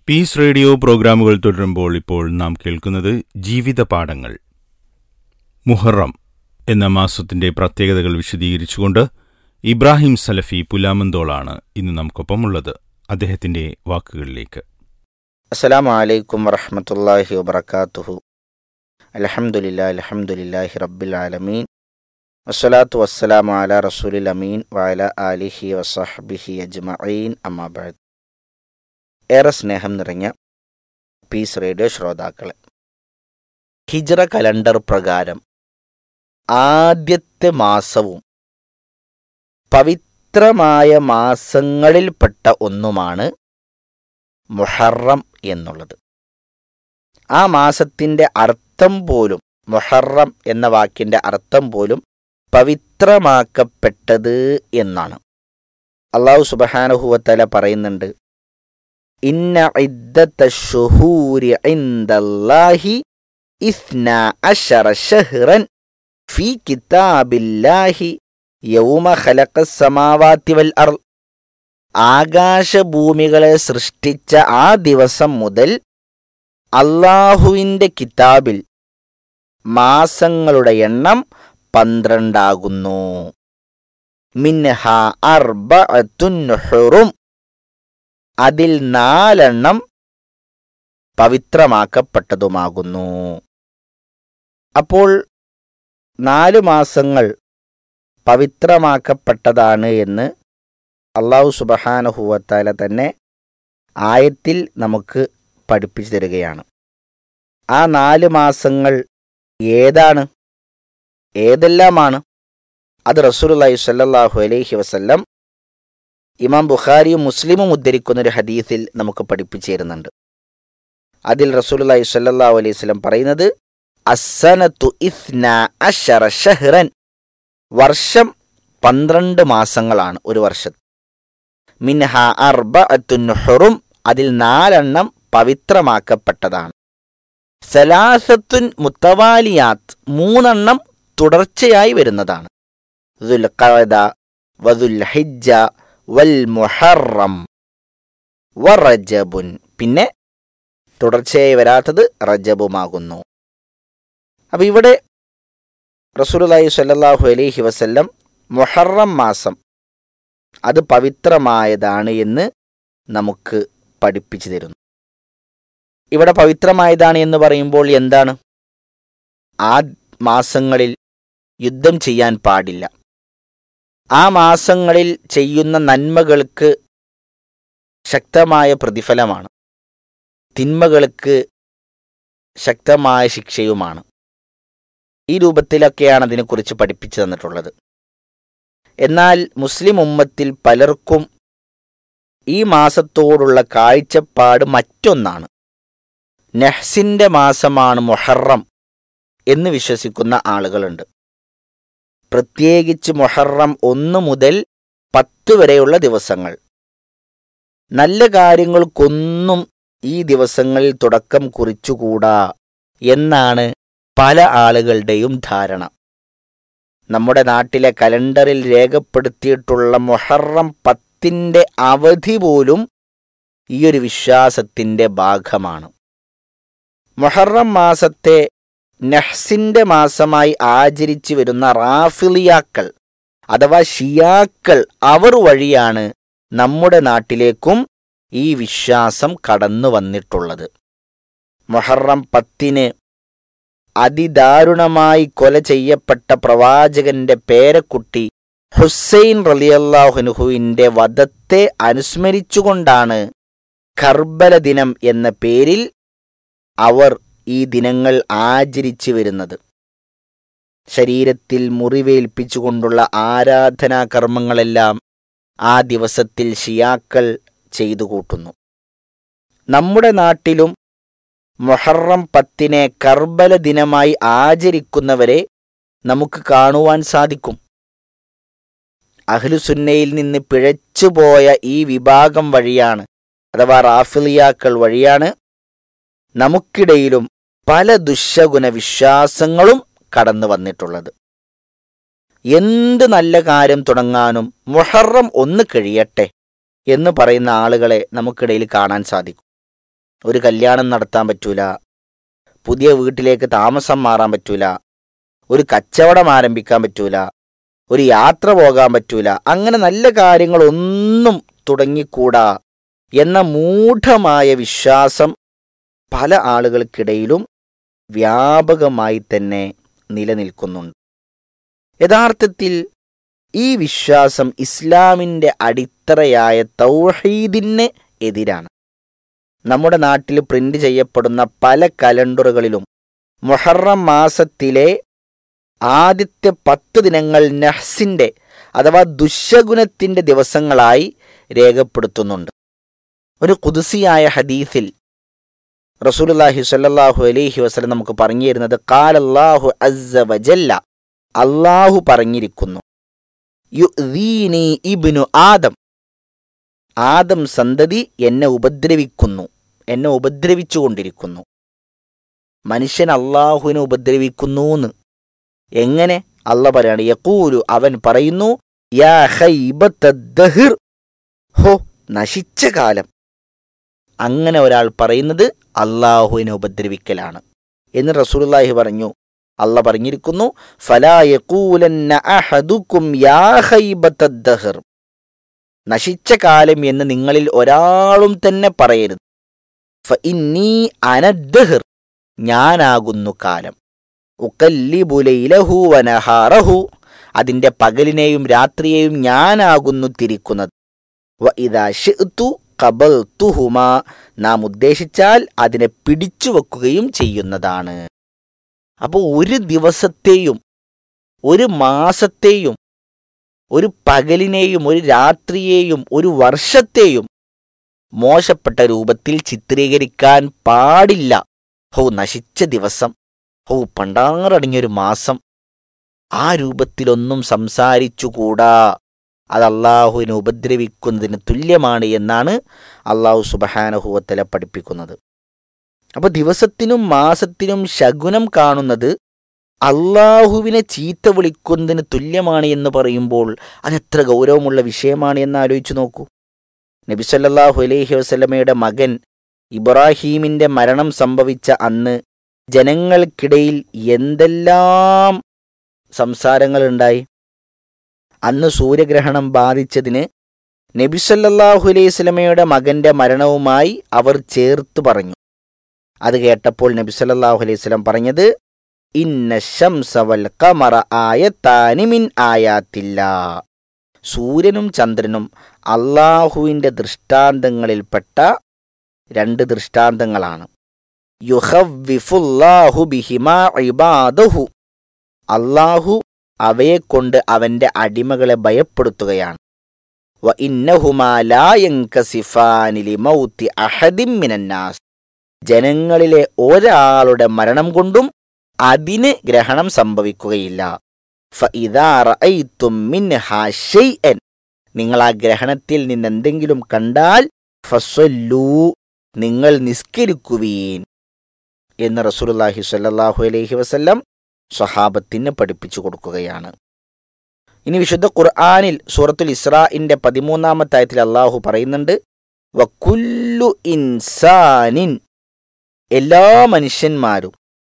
Piece radio പ്രോഗ്രാമുകൾ തുടരുമ്പോൾ ഇപ്പോൾ നാം കേൾക്കുന്നത് ജീവിത പാഠങ്ങൾ മുഹറം എന്ന മാസത്തിന്റെ പ്രത്യേകതകൾ വിശദീകരിച്ചുകൊണ്ട് ഇബ്രാഹിം സലഫി പുലാമന്തോളാണ് ഇന്ന് നമുക്കൊപ്പമുള്ളത് അദ്ദേഹത്തിന്റെ വാക്കുകളിലേക്ക് അസ്സലാമു അലൈക്കും വറഹ്മത്തുള്ളാഹി വബറകാതുഹു അൽഹംദുലില്ലാ അൽഹംദുലില്ലാഹി റബ്ബിൽ ആലമീൻ വസ്സലാത്തു വസ്സലാമു അലാ റസൂലിൽ അമീൻ വഅല ആലിഹി വസഹ്ബിഹി അജ്മഈൻ അമ്മാ ബഅദ് ഏറെ സ്നേഹം നിറഞ്ഞ പീസ് റേഡിയോ ശ്രോതാക്കളെ ഹിജ്റ കലണ്ടർ പ്രകാരം ആദ്യത്തെ മാസവും പവിത്രമായ മാസങ്ങളിൽപ്പെട്ട ഒന്നുമാണ് മുഹറം എന്നുള്ളത് ആ മാസത്തിന്റെ അർത്ഥം പോലും മുഹറം എന്ന വാക്കിന്റെ അർത്ഥം പോലും പവിത്രമാക്കപ്പെട്ടത് എന്നാണ് അള്ളാഹു സുബഹാനുഹുവത്തല പറയുന്നുണ്ട് ഇന്ന ഇദ്ദത്ത ഷുഹൂരി ഇൻദല്ലാഹി ഇസ്ന അശറ ഷഹ്റൻ ഫീ കിതാബില്ലാഹി യൗമ ഖലഖ സമാവാതി വൽ അർള് ആകാശഭൂമികളെ സൃഷ്ടിച്ച ആ ദിവസം മുതൽ അള്ളാഹുവിൻ്റെ കിതാബിൽ മാസങ്ങളുടെ എണ്ണം പന്ത്രണ്ടാകുന്നു മിൻഹ അർബഅത്തുൻ ഹുറും അതിൽ നാലെണ്ണം പവിത്രമാക്കപ്പെട്ടതുമാകുന്നു അപ്പോൾ നാല് മാസങ്ങൾ പവിത്രമാക്കപ്പെട്ടതാണ് എന്ന് അള്ളാഹു സുബഹാനഹുവത്താല തന്നെ ആയത്തിൽ നമുക്ക് പഠിപ്പിച്ചു തരികയാണ് ആ നാല് മാസങ്ങൾ ഏതാണ് ഏതെല്ലാമാണ് അത് റസൂലുള്ളാഹി സ്വല്ലല്ലാഹു അലൈഹി വസല്ലം ഇമാം ബുഖാരിയും മുസ്ലിമും ഉദ്ധരിക്കുന്ന ഒരു ഹദീസിൽ നമുക്ക് പഠിപ്പിച്ചു തരുന്നുണ്ട് അതിൽ റസൂലുള്ളാഹി സ്വല്ലല്ലാഹു അലൈഹി വസല്ലം പറയുന്നത് അസ്സനത്തു ഇസ്ന അശറ ഷഹ്റൻ വർഷം പന്ത്രണ്ട് മാസങ്ങളാണ് ഒരു വർഷത്തിൽ മിൻഹ അർബഅത്തുൻ ഹുറും അതിൽ നാലെണ്ണം പവിത്രമാക്കപ്പെട്ടതാണ് സലാസത്തുൻ മുത്തവാലിയാത്ത് മൂന്നെണ്ണം തുടർച്ചയായി വരുന്നതാണ് ദുൽഖഅദ വദുൽ ഹിജ്ജ വൽ മുഹറം വറജബുൻ പിന്നെ തുടർച്ചയായി വരാത്തത് റജബുമാകുന്നു അപ്പൊ ഇവിടെ റസൂലുള്ളാഹി സ്വല്ലല്ലാഹു അലൈഹി വസല്ലം മുഹറം മാസം അത് പവിത്രമായതാണ് എന്ന് നമുക്ക് പഠിപ്പിച്ചു തരുന്നു ഇവിടെ പവിത്രമായതാണ് എന്ന് പറയുമ്പോൾ എന്താണ് ആ മാസങ്ങളിൽ യുദ്ധം ചെയ്യാൻ പാടില്ല ആ മാസങ്ങളിൽ ചെയ്യുന്ന നന്മകൾക്ക് ശക്തമായ പ്രതിഫലമാണ് തിന്മകൾക്ക് ശക്തമായ ശിക്ഷയുമാണ് ഈ രൂപത്തിലൊക്കെയാണ് അതിനെക്കുറിച്ച് പഠിപ്പിച്ചു തന്നിട്ടുള്ളത് എന്നാൽ മുസ്ലിം ഉമ്മത്തിൽ പലർക്കും ഈ മാസത്തോടുള്ള കാഴ്ചപ്പാട് മറ്റൊന്നാണ് നെഹ്സിന്റെ മാസമാണ് മൊഹറം എന്ന് വിശ്വസിക്കുന്ന ആളുകളുണ്ട് പ്രത്യേകിച്ച് മൊഹറം ഒന്ന് മുതൽ പത്ത് വരെയുള്ള ദിവസങ്ങൾ നല്ല കാര്യങ്ങൾക്കൊന്നും ഈ ദിവസങ്ങളിൽ തുടക്കം കുറിച്ചുകൂടാ എന്നാണ് പല ആളുകളുടെയും ധാരണ നമ്മുടെ നാട്ടിലെ കലണ്ടറിൽ രേഖപ്പെടുത്തിയിട്ടുള്ള മൊഹറം പത്തിന്റെ അവധി പോലും ഈ ഒരു വിശ്വാസത്തിന്റെ ഭാഗമാണ് മൊഹറം മാസത്തെ നഹ്സിന്റെ മാസമായി ആചരിച്ചു വരുന്ന റാഫിലിയാക്കൾ അഥവാ ഷിയാക്കൾ അവർ വഴിയാണ് നമ്മുടെ നാട്ടിലേക്കും ഈ വിശ്വാസം കടന്നു വന്നിട്ടുള്ളത് മൊഹറം പത്തിന് അതിദാരുണമായി കൊല ചെയ്യപ്പെട്ട പ്രവാചകന്റെ പേരക്കുട്ടി ഹുസൈൻ റലിയല്ലാഹുനുഹുവിന്റെ വധത്തെ അനുസ്മരിച്ചുകൊണ്ടാണ് കർബല ദിനം എന്ന പേരിൽ അവർ ഈ ദിനങ്ങൾ ആചരിച്ചു വരുന്നത് ശരീരത്തിൽ മുറിവേൽപ്പിച്ചുകൊണ്ടുള്ള ആരാധനാ കർമ്മങ്ങളെല്ലാം ആ ദിവസത്തിൽ ഷിയാക്കൾ ചെയ്തു കൂട്ടുന്നു നമ്മുടെ നാട്ടിലും മൊഹറം പത്തിനെ കർബല ദിനമായി ആചരിക്കുന്നവരെ നമുക്ക് കാണുവാൻ സാധിക്കും അഹ്ലുസുന്നയിൽ നിന്ന് പിഴച്ചുപോയ ഈ വിഭാഗം വഴിയാണ് അഥവാ റാഫിലിയാക്കൾ വഴിയാണ് നമുക്കിടയിലും പല ദുശഗുണ വിശ്വാസങ്ങളും കടന്നു വന്നിട്ടുള്ളത് എന്ത് നല്ല കാര്യം തുടങ്ങാനും മുഹറം ഒന്ന് കഴിയട്ടെ എന്ന് പറയുന്ന ആളുകളെ നമുക്കിടയിൽ കാണാൻ സാധിക്കും ഒരു കല്യാണം നടത്താൻ പറ്റൂല പുതിയ വീട്ടിലേക്ക് താമസം മാറാൻ പറ്റൂല ഒരു കച്ചവടം ആരംഭിക്കാൻ പറ്റൂല ഒരു യാത്ര പോകാൻ പറ്റൂല അങ്ങനെ നല്ല കാര്യങ്ങളൊന്നും തുടങ്ങിക്കൂടാ എന്ന മൂഢമായ വിശ്വാസം പല ആളുകൾക്കിടയിലും വ്യാപകമായി തന്നെ നിലനിൽക്കുന്നുണ്ട് യഥാർത്ഥത്തിൽ ഈ വിശ്വാസം ഇസ്ലാമിൻ്റെ അടിത്തറയായ തൗഹീദിന് എതിരാണ് നമ്മുടെ നാട്ടിൽ പ്രിന്റ് ചെയ്യപ്പെടുന്ന പല കലണ്ടറുകളിലും മുഹറം മാസത്തിലെ ആദ്യത്തെ പത്ത് ദിനങ്ങൾ നഹ്സിൻ്റെ അഥവാ ദുശഗുണത്തിൻ്റെ ദിവസങ്ങളായി രേഖപ്പെടുത്തുന്നുണ്ട് ഒരു കുതിസിയായ ഹദീസിൽ റസൂലുല്ലാഹി സ്വല്ലല്ലാഹു അലൈഹി വസല്ലം നമുക്ക് പറഞ്ഞു തരുന്നത് കാലല്ലാഹു അസ്സ വജല്ല അള്ളാഹു പറഞ്ഞിരിക്കുന്നു യുദീനി ഇബ്നു ആദം ആദം സന്തതി എന്നെ ഉപദ്രവിക്കുന്നു എന്നെ ഉപദ്രവിച്ചുകൊണ്ടിരിക്കുന്നു മനുഷ്യൻ അള്ളാഹുവിനെ ഉപദ്രവിക്കുന്നു എങ്ങനെ അല്ല പറയാണ് യക്കൂലു അവൻ പറയുന്നു യാ ഖൈബത്ത ദഹിർ ഹോ നശിച്ച കാലം അങ്ങനെ ഒരാൾ പറയുന്നത് അള്ളാഹുവിനെ ഉപദ്രവിക്കലാണ് എന്ന് റസൂലുള്ളാഹി പറഞ്ഞു അല്ല പറഞ്ഞിരിക്കുന്നു ഫലാ യഖൂലന്ന അഹദുക്കും യാ ഖൈബത്ത ദഹിർ നശിച്ച കാലം എന്ന് നിങ്ങളിൽ ഒരാളും തന്നെ പറയരുത് ഫ ഇന്നി അനദ്ദഹിർ ഞാനാകുന്നു കാലം ഉക്കല്ലിബുലൈലഹു വനഹാറഹു അതിൻ്റെ പകലിനെയും രാത്രിയെയും ഞാനാകുന്നു തിരിക്കുന്നത് വ ഇതാ ഷിഅ്തു ഖബൽതുഹുമാ നാം ഉദ്ദേശിച്ചാൽ അതിനെ പിടിച്ചു വെക്കുകയും ചെയ്യുന്നതാണ് അപ്പോൾ ഒരു ദിവസത്തെയും ഒരു മാസത്തെയും ഒരു പകലിനെയും ഒരു രാത്രിയെയും ഒരു വർഷത്തെയും മോശപ്പെട്ട രൂപത്തിൽ ചിത്രീകരിക്കാൻ പാടില്ല ഹോ നശിച്ച ദിവസം ഹോ പണ്ടാറടങ്ങിയൊരു മാസം ആ രൂപത്തിലൊന്നും സംസാരിച്ചുകൂടാ അത് അള്ളാഹുവിനെ ഉപദ്രവിക്കുന്നതിന് തുല്യമാണ് എന്നാണ് അള്ളാഹു സുബഹാനഹുവത്തല പഠിപ്പിക്കുന്നത് അപ്പോൾ ദിവസത്തിനും മാസത്തിനും ശകുനം കാണുന്നത് അള്ളാഹുവിനെ ചീത്ത വിളിക്കുന്നതിന് തുല്യമാണ് എന്ന് പറയുമ്പോൾ അതെത്ര ഗൗരവമുള്ള വിഷയമാണ് എന്ന് ആലോചിച്ചു നോക്കൂ നബി സല്ലല്ലാഹു അലൈഹി വസല്ലമയുടെ മകൻ ഇബ്രാഹീമിന്റെ മരണം സംഭവിച്ച അന്ന് ജനങ്ങൾക്കിടയിൽ എന്തെല്ലാം സംസാരങ്ങളുണ്ടായി അന്ന് സൂര്യഗ്രഹണം ബാധിച്ചതിന് നബി സല്ലല്ലാഹു അലൈഹി വസല്ലമയുടെ മകന്റെ മരണവുമായി അവർ ചേർത്ത് പറഞ്ഞു അത് കേട്ടപ്പോൾ നബി സല്ലല്ലാഹു അലൈഹി വസല്ലം പറഞ്ഞത് ഇന്ന ശംസ വൽ ഖമറ ആയത്താനി മിൻ ആയാത്തില്ല സൂര്യനും ചന്ദ്രനും അള്ളാഹുവിൻ്റെ ദൃഷ്ടാന്തങ്ങളിൽപ്പെട്ട രണ്ട് ദൃഷ്ടാന്തങ്ങളാണ് യുഹവ്വിഫുല്ലാഹു ബിഹിമാ ഇബാദഹു അള്ളാഹു അവയെക്കൊണ്ട് അവൻ്റെ അടിമകളെ ഭയപ്പെടുത്തുകയാണ് വ ഇന്നഹുമാ ലാ യൻകസിഫാനി ലിമൗത്തി അഹദിൻ മിനന്നാസ് ജനങ്ങളിലെ ഒരാളുടെ മരണം കൊണ്ടും അതിന് ഗ്രഹണം സംഭവിക്കുകയില്ല ഫഇദാ റഅയ്തും മിൻഹാ ഷൈഅൻ നിങ്ങൾ ആ ഗ്രഹണത്തിൽ നിന്ന് എന്തെങ്കിലും കണ്ടാൽ ഫസ്വല്ലൂ നിങ്ങൾ നിസ്കരിക്കുവീൻ എന്ന് റസൂലുള്ളാഹി സ്വല്ലല്ലാഹു അലൈഹി വസല്ലം സ്വഹാബത്തിന് പഠിപ്പിച്ചു കൊടുക്കുകയാണ് ഇനി വിശുദ്ധ ഖുർആനിൽ സൂറത്തുൽ ഇസ്രാഇന്റെ പതിമൂന്നാമത്തെ ആയത്തിൽ അള്ളാഹു പറയുന്നുണ്ട് വക്കുല്ലു ഇൻസാനിൻ എല്ലാ മനുഷ്യന്മാരും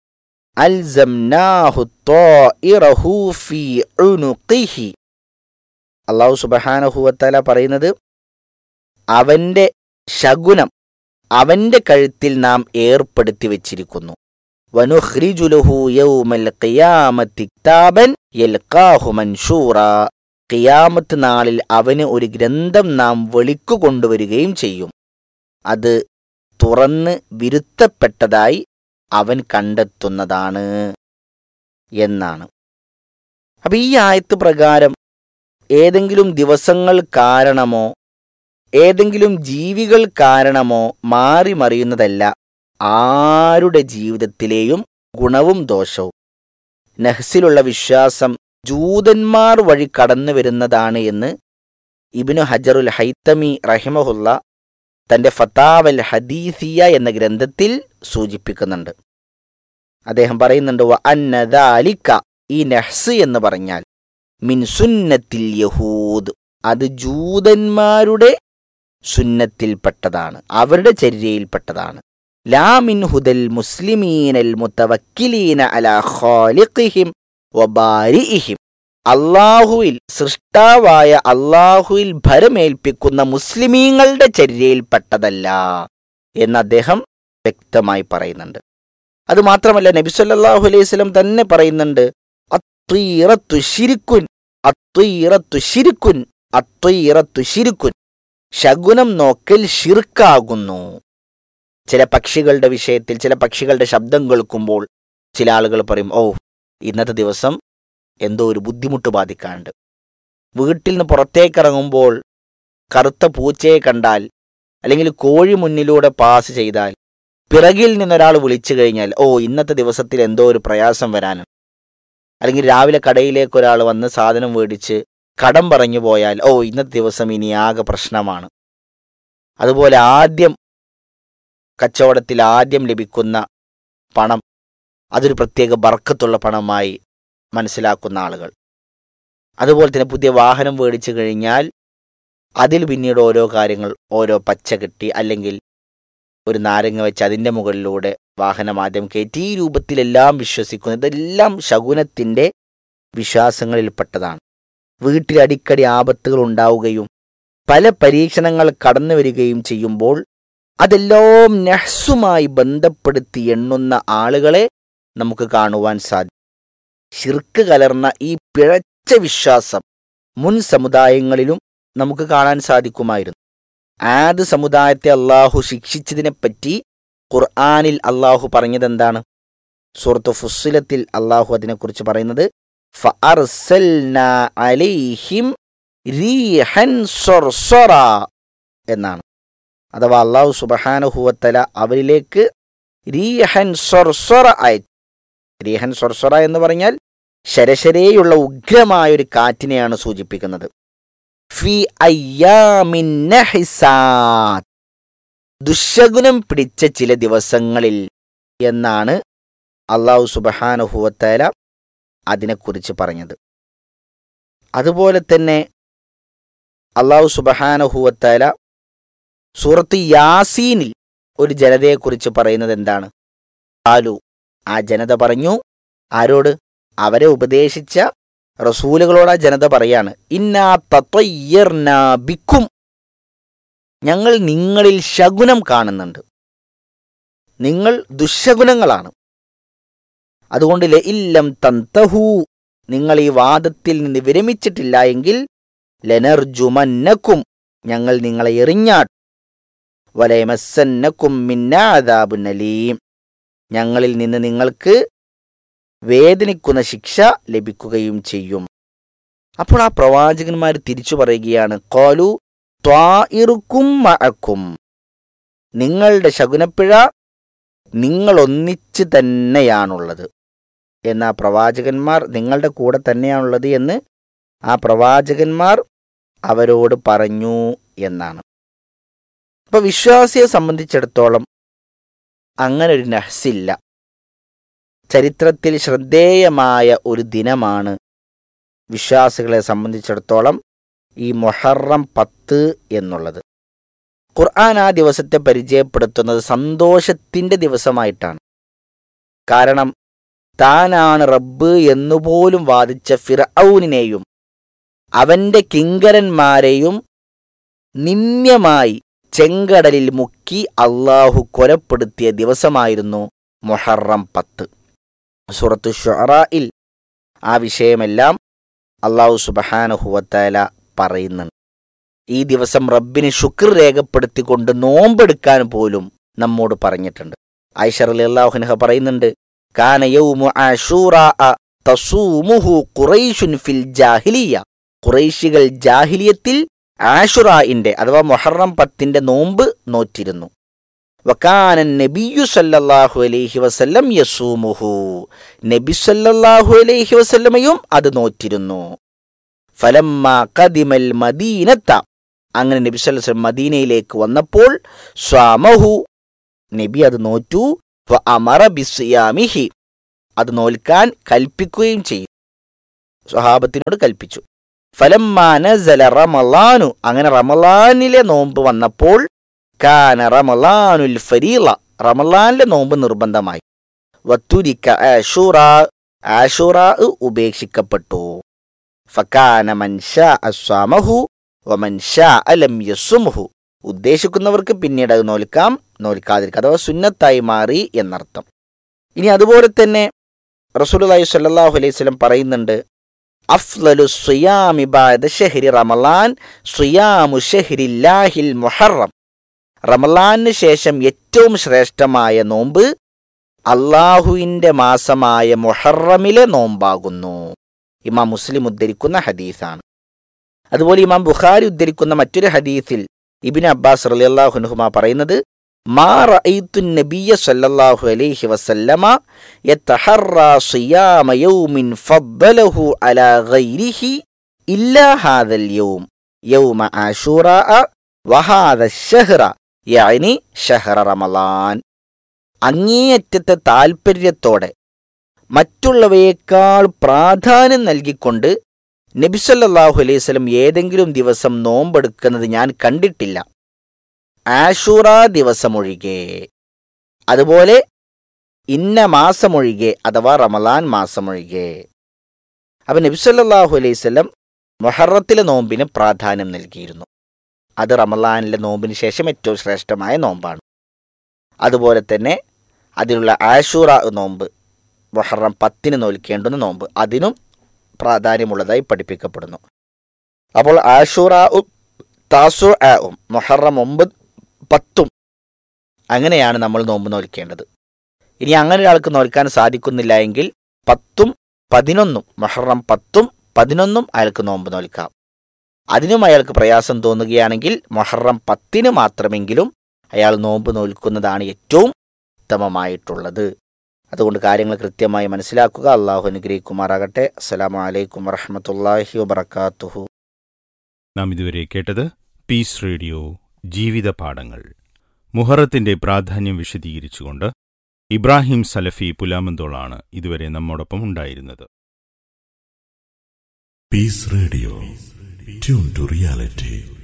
അൽസംനാഹു ത്വാഇറഹു ഫീ ഉനുഖിഹി അള്ളാഹു സുബഹാനഹുവത്തല പറയുന്നത് അവന്റെ ശകുനം അവന്റെ കഴുത്തിൽ നാം ഏർപ്പെടുത്തി വെച്ചിരിക്കുന്നു വനുഹ്രിജുലഹു യൗമൽ ഖിയാമത്തി കിതാബൻ യൽഖാഹു മൻഷൂറ ഖിയാമത്ത് നാളിൽ അവന് ഒരു ഗ്രന്ഥം നാം വെളിക്കു കൊണ്ടുവരികയും ചെയ്യും അത് തുറന്ന് വിരുത്തപ്പെട്ടതായി അവൻ കണ്ടെത്തുന്നതാണ് എന്നാണ് അപ്പൊ ഈ ആയത്ത് പ്രകാരം ഏതെങ്കിലും ദിവസങ്ങൾ കാരണമോ ഏതെങ്കിലും ജീവികൾ കാരണമോ മാറി മറിയുന്നതല്ല ആരുടെ ജീവിതത്തിലെയും ഗുണവും ദോഷവും നഹ്സിലുള്ള വിശ്വാസം ജൂതന്മാർ വഴി കടന്നു വരുന്നതാണ് എന്ന് ഇബിനു ഹജറുൽ ഹൈത്തമി റഹിമഹുല്ല തന്റെ ഫത്താവൽ ഹദീസിയ എന്ന ഗ്രന്ഥത്തിൽ സൂചിപ്പിക്കുന്നുണ്ട് അദ്ദേഹം പറയുന്നുണ്ട് വ അന്നദാലിക്ക ഈ നഹ്സ് എന്ന് പറഞ്ഞാൽ മിൻ സുന്നത്തിൽ യഹൂദ് അത് ജൂതന്മാരുടെ സുന്നത്തിൽപ്പെട്ടതാണ് അവരുടെ ചര്യയിൽപ്പെട്ടതാണ് ലാമിൻ ഹുദൽ മുസ്ലിമീനൽ മുത്തവക്കിലീന അലാ ഖാലിഖിഹിം വബാരിഇഹിം അള്ളാഹുവിൽ സൃഷ്ടാവായ അള്ളാഹുവിൽ ഭരമേൽപ്പിക്കുന്ന മുസ്ലിമീങ്ങളുടെ ചര്യയിൽപ്പെട്ടതല്ല എന്ന് അദ്ദേഹം വ്യക്തമായി പറയുന്നുണ്ട് അത് മാത്രമല്ല നബി സല്ലല്ലാഹു അലൈഹി വസല്ലം തന്നെ പറയുന്നുണ്ട് അത്വീറത്തു ശിരിക്കുൻ അത്വീറത്തു ശിരിക്കുൻ അത്വീറത്തു ശിരിക്കുൻ ശകുനം നോക്കൽ ഷിർക്കാകുന്നു ചില പക്ഷികളുടെ വിഷയത്തിൽ ചില പക്ഷികളുടെ ശബ്ദം കേൾക്കുമ്പോൾ ചില ആളുകൾ പറയും ഓ ഇന്നത്തെ ദിവസം എന്തോ ഒരു ബുദ്ധിമുട്ട് ബാധിക്കാണ്ട് വീട്ടിൽ നിന്ന് പുറത്തേക്കിറങ്ങുമ്പോൾ കറുത്ത പൂച്ചയെ കണ്ടാൽ അല്ലെങ്കിൽ കോഴി മുന്നിലൂടെ പാസ് ചെയ്താൽ പിറകിൽ നിന്നൊരാൾ വിളിച്ചു കഴിഞ്ഞാൽ ഓ ഇന്നത്തെ ദിവസത്തിൽ എന്തോ ഒരു പ്രയാസം വരാനുണ്ട് അല്ലെങ്കിൽ രാവിലെ കടയിലേക്ക് ഒരാൾ വന്ന് സാധനം മേടിച്ച് കടം പറഞ്ഞു പോയാൽ ഓ ഇന്നത്തെ ദിവസം ഇനി ആകെ പ്രശ്നമാണ് അതുപോലെ ആദ്യം കച്ചവടത്തിൽ ആദ്യം ലഭിക്കുന്ന പണം അതൊരു പ്രത്യേക ബർക്കത്തുള്ള പണമായി മനസ്സിലാക്കുന്ന ആളുകൾ അതുപോലെ തന്നെ പുതിയ വാഹനം മേടിച്ചു കഴിഞ്ഞാൽ അതിൽ പിന്നീട് ഓരോ കാര്യങ്ങൾ ഓരോ പച്ച കിട്ടി അല്ലെങ്കിൽ ഒരു നാരങ്ങ വെച്ച് അതിൻ്റെ മുകളിലൂടെ വാഹനം ആദ്യം കയറ്റി ഈ രൂപത്തിലെല്ലാം വിശ്വസിക്കുന്നു ഇതെല്ലാം ശകുനത്തിൻ്റെ വിശ്വാസങ്ങളിൽപ്പെട്ടതാണ് വീട്ടിൽ അടിക്കടി ആപത്തുകൾ ഉണ്ടാവുകയും പല പരീക്ഷണങ്ങൾ കടന്നു വരികയും ചെയ്യുമ്പോൾ അതെല്ലാം നെഹ്സുമായി ബന്ധപ്പെടുത്തി എണ്ണുന്ന ആളുകളെ നമുക്ക് കാണുവാൻ സാധിക്കും ശിർക്ക് കലർന്ന ഈ പിഴച്ച വിശ്വാസം മുൻ സമുദായങ്ങളിലും നമുക്ക് കാണാൻ സാധിക്കുമായിരുന്നു ആദ് സമുദായത്തെ അള്ളാഹു ശിക്ഷിച്ചതിനെപ്പറ്റി ഖുർആാനിൽ അള്ളാഹു പറഞ്ഞതെന്താണ് സൂറത്ത് ഫുസ്സിലത്തിൽ അള്ളാഹു അതിനെക്കുറിച്ച് പറയുന്നത് ഫഅർസൽനാ അലൈഹിം റീഹൻ സർസറ എന്നാണ് അഥവാ അള്ളാഹു സുബഹാനുഹുവത്തല അവരിലേക്ക് റീഹൻ സൊർസൊറ അയച്ചു റീഹൻ സൊർസൊറ എന്ന് പറഞ്ഞാൽ ശരശരേയുള്ള ഉഗ്രമായ ഒരു കാറ്റിനെയാണ് സൂചിപ്പിക്കുന്നത് ഫി അയ്യാമിൻ നഹിസാത്ത്. ദുശകുനം പിടിച്ച ചില ദിവസങ്ങളിൽ എന്നാണ് അള്ളാഹു സുബഹാനുഹുവത്തല അതിനെക്കുറിച്ച് പറഞ്ഞത് അതുപോലെ തന്നെ അള്ളാഹു സുബഹാനുഹുവത്തല സൂറത്ത് യാസീനിൽ ഒരു ജനതയെക്കുറിച്ച് പറയുന്നത് എന്താണ് ആലു ആ ജനത പറഞ്ഞു ആരോട് അവരെ ഉപദേശിച്ച റസൂലുകളോട് ആ ജനത പറയാണ് ഇന്നാ തത്വയ്യർനാ ബിക്കും ഞങ്ങൾ നിങ്ങളിൽ ശകുനം കാണുന്നുണ്ട് നിങ്ങൾ ദുശകുനങ്ങളാണ് അതുകൊണ്ട് ഇല്ലം തന്തഹൂ നിങ്ങൾ ഈ വാദത്തിൽ നിന്ന് വിരമിച്ചിട്ടില്ല എങ്കിൽ ലനർജുമന്നക്കും ഞങ്ങൾ നിങ്ങളെ എറിഞ്ഞാട്ടും വലയമസന്നക്കും മിന്നാദാബുനലീം ഞങ്ങളിൽ നിന്ന് നിങ്ങൾക്ക് വേദനിക്കുന്ന ശിക്ഷ ലഭിക്കുകയും ചെയ്യും അപ്പോൾ ആ പ്രവാചകന്മാർ തിരിച്ചു പറയുകയാണ് കോലു ത്വാഇറുക്കും മഅക്കും നിങ്ങളുടെ ശകുനപ്പിഴ നിങ്ങൾ ഒന്നിച്ച് തന്നെയാണുള്ളത് എന്ന് ആ പ്രവാചകന്മാർ നിങ്ങളുടെ കൂടെ തന്നെയാണുള്ളത് എന്ന് ആ പ്രവാചകന്മാർ അവരോട് പറഞ്ഞു എന്നാണ് അപ്പൊ വിശ്വാസിയെ സംബന്ധിച്ചിടത്തോളം അങ്ങനെ ഒരു നഹ്സില്ല ചരിത്രത്തിൽ ശ്രദ്ധേയമായ ഒരു ദിനമാണ് വിശ്വാസികളെ സംബന്ധിച്ചിടത്തോളം ഈ മൊഹറം പത്ത് എന്നുള്ളത് ഖുർആൻ ആ ദിവസത്തെ പരിചയപ്പെടുത്തുന്നത് സന്തോഷത്തിന്റെ ദിവസമായിട്ടാണ് കാരണം താനാണ് റബ്ബ് എന്നുപോലും വാദിച്ച ഫിർഔനിനെയും അവന്റെ കിങ്കരന്മാരെയും നിന്ദ്യമായി ചെങ്കടലിൽ മുക്കി അള്ളാഹു കൊലപ്പെടുത്തിയ ദിവസമായിരുന്നു മൊഹറം പത്ത് സുറത്തു ഷൊറായിൽ ആ വിഷയമെല്ലാം അള്ളാഹു സുബഹാനുഹുവത്തല പറയുന്നുണ്ട് ഈ ദിവസം റബ്ബിന് ശുക്ർ രേഖപ്പെടുത്തിക്കൊണ്ട് നോമ്പെടുക്കാൻ പോലും നമ്മോട് പറഞ്ഞിട്ടുണ്ട് ഐഷർ അലി അള്ളാഹുനഹ പറയുന്നുണ്ട് കാന യൗമു ആശൂറാഅ തസൂമുഹു ഖുറൈശുൻ ഫിൽ ജാഹിലിയ ഖുറൈശികൾ ജാഹിലിയത്തിൽ ആഷുറായിന്റെ അഥവാ മൊഹറം പത്തിന്റെ നോമ്പ് നോറ്റിരുന്നു വക്കാന നബിയു സല്ലല്ലാഹു അലൈഹി വസല്ലം യസൂമുഹു നബി സല്ലല്ലാഹു അലൈഹി വസല്ലമയും അത് നോറ്റിരുന്നു ഫലമ്മ കദിമൽ മദീനത്ത അങ്ങനെ നബി സല്ലല്ലാഹു അലൈഹി വസല്ലം മദീനയിലേക്ക് വന്നപ്പോൾ സ്വാമഹു നബി അത് നോറ്റു വ അമറ ബിസ്യാമിഹി അത് നോൽക്കാൻ കൽപ്പിക്കുകയും ചെയ്തു സ്വഹാബത്തിനോട് കൽപ്പിച്ചു ഫലമ്മാനസല റമലാനു അങ്ങനെ റമലാനിലെ നോമ്പ് വന്നപ്പോൾ കാന റമലാനുൽ ഫരീള റമലാനിലെ നോമ്പ് നിർബന്ധമായി വത്തുരിക്ക ആഷൂറ ആഷൂറ ഉപേക്ഷിക്കപ്പെട്ടു ഫക്കാന മൻഷ അസ്വാമഹു വമൻഷ അലം യസുമുഹു ഉദ്ദേശിക്കുന്നവർക്ക് പിന്നീട് അത് നോൽക്കാം നോൽക്കാതിരിക്കാം അഥവാ സുന്നത്തായി മാറി എന്നർത്ഥം ഇനി അതുപോലെ തന്നെ റസൂലുള്ളാഹി സ്വല്ലല്ലാഹു അലൈഹി വസല്ലം പറയുന്നുണ്ട് അഫ്ലലു സുയാമി ബഅദ ഷഹ്രി റമളാൻ സുയാമു ഷഹ്രില്ലാഹിൽ മുഹറം റമളാനിന് ശേഷം ഏറ്റവും ശ്രേഷ്ഠമായ നോമ്പ് അള്ളാഹുവിൻ്റെ മാസമായ മുഹറമിലെ നോമ്പാകുന്നു ഇമാം മുസ്ലിം ഉദ്ധരിക്കുന്ന ഹദീസാണ് അതുപോലെ ഇമാം ബുഖാരി ഉദ്ധരിക്കുന്ന മറ്റൊരു ഹദീസിൽ ഇബിൻ അബ്ബാസ് റളിയല്ലാഹുനുഹുമ പറയുന്നത് മാ റഅയ്തു നബിയ സല്ലല്ലാഹു അലൈഹി വസല്ലമ യതഹറ സിയാമ യൗമിൻ ഫദ്ദലഹു അലാ ഗൈരിഹി ഇല്ലാ ഹാദൽ യൗം യൗമ ആശൂറാ വഹാദ ഷഹ്റ യഅനി ഷഹ്റ റമളാൻ അങ്ങേയറ്റത്തെ താൽപ്പര്യത്തോടെ മറ്റുള്ളവയേക്കാൾ പ്രാധാന്യം നൽകിക്കൊണ്ട് നബിസല്ലാഹു അലൈഹി സ്വലം ഏതെങ്കിലും ദിവസം നോമ്പെടുക്കുന്നത് ഞാൻ കണ്ടിട്ടില്ല ആഷൂറ ദിവസമൊഴികെ അതുപോലെ ഇന്ന മാസമൊഴികെ അഥവാ റമലാൻ മാസമൊഴികെ അപ്പം നബിസല്ലാഹു അലൈഹി സ്വലം മൊഹറത്തിലെ നോമ്പിന് പ്രാധാന്യം നൽകിയിരുന്നു അത് റമലാനിലെ നോമ്പിന് ശേഷം ഏറ്റവും ശ്രേഷ്ഠമായ നോമ്പാണ് അതുപോലെ തന്നെ അതിലുള്ള ആഷൂറ നോമ്പ് മൊഹറം പത്തിന് നോൽക്കേണ്ടുന്ന നോമ്പ് അതിനും പ്രാധാന്യമുള്ളതായി പഠിപ്പിക്കപ്പെടുന്നു അപ്പോൾ ആഷൂറ താസു ആവും മൊഹറം ഒമ്പത് പത്തും അങ്ങനെയാണ് നമ്മൾ നോമ്പ് നോൽക്കേണ്ടത് ഇനി അങ്ങനെ ഒരാൾക്ക് നോൽക്കാൻ സാധിക്കുന്നില്ല എങ്കിൽ പത്തും പതിനൊന്നും മൊഹറം പത്തും പതിനൊന്നും അയാൾക്ക് നോമ്പ് നോൽക്കാം അതിനും അയാൾക്ക് പ്രയാസം തോന്നുകയാണെങ്കിൽ മൊഹറം പത്തിന് മാത്രമെങ്കിലും അയാൾ നോമ്പ് നോൽക്കുന്നതാണ് ഏറ്റവും ഉത്തമമായിട്ടുള്ളത് അതുകൊണ്ട് കാര്യങ്ങൾ കൃത്യമായി മനസ്സിലാക്കുക അള്ളാഹു അനുഗ്രഹിക്കുമാറാകട്ടെ അസ്സലാമു അലൈക്കും വറഹമത്തല്ലാഹി വബർക്കാത്തുഹു നാം ഇതുവരെ കേട്ടത് പീസ് റേഡിയോ ജീവിത പാഠങ്ങൾ മുഹറത്തിന്റെ പ്രാധാന്യം വിശദീകരിച്ചുകൊണ്ട് ഇബ്രാഹിം സലഫി പുലാമന്തോളാണ് ഇതുവരെ നമ്മോടൊപ്പം ഉണ്ടായിരുന്നത് Peace Radio. Tune to reality.